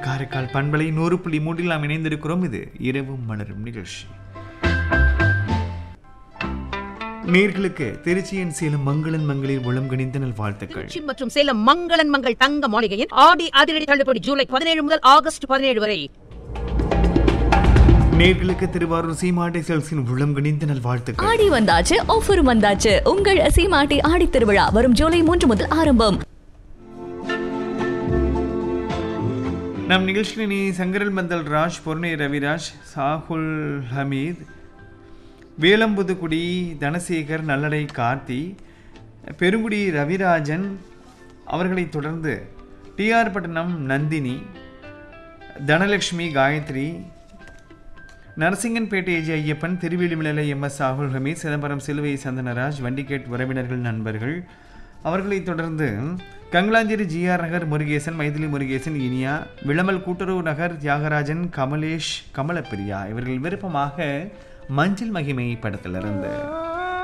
காரைக்கால் பண்பலை நூறு புள்ளி மூன்றில் நாம் இணைந்திருக்கிறோம் இது இரவும் மலரும் நிகழ்ச்சி நேர்களுக்கு திருச்சியின் சேலம் மங்களன் மங்களில் உளம் கணிந்த நல் வாழ்த்துக்கள் திருச்சி மற்றும் சேலம் மங்களன் மங்கள் தங்க மாளிகையின் ஆடி அதிரடி தள்ளுபடி ஜூலை பதினேழு முதல் ஆகஸ்ட் பதினேழு வரை நேர்களுக்கு திருவாரூர் சீமாட்டை செல்ஸின் உளம் கணிந்த நல் வாழ்த்துக்கள் ஆடி வந்தாச்சு ஆஃபரும் வந்தாச்சு உங்கள் சீமாட்டி ஆடி திருவிழா வரும் ஜூலை மூன்று முதல் ஆரம்பம் நம் நிகழ்ச்சியில் நீ சங்கரல் மந்தல் ராஜ் பொருணை ரவிராஜ் சாகுல் ஹமீத் வேலம்புதுக்குடி தனசேகர் நல்லடை கார்த்தி பெருங்குடி ரவிராஜன் அவர்களைத் தொடர்ந்து TR Pattanam Nandini Dhanalakshmi Gayathri Narasinganpettai AG Ayyappan Thiruvelimalai M S Sahul Hameed Chidambaram Siluvai Santhanaraj Vandigate உறவினர்கள் நண்பர்கள் அவர்களைத் தொடர்ந்து கங்களாஞ்சேரி ஜிஆர் நகர் முருகேசன் மைதிலி முருகேசன் இனியா விளமல் கூட்டுறவு நகர் தியாகராஜன் கமலேஷ் கமலப்பிரியா இவர்கள் விருப்பமாக மஞ்சள் மகிமை படத்திலிருந்து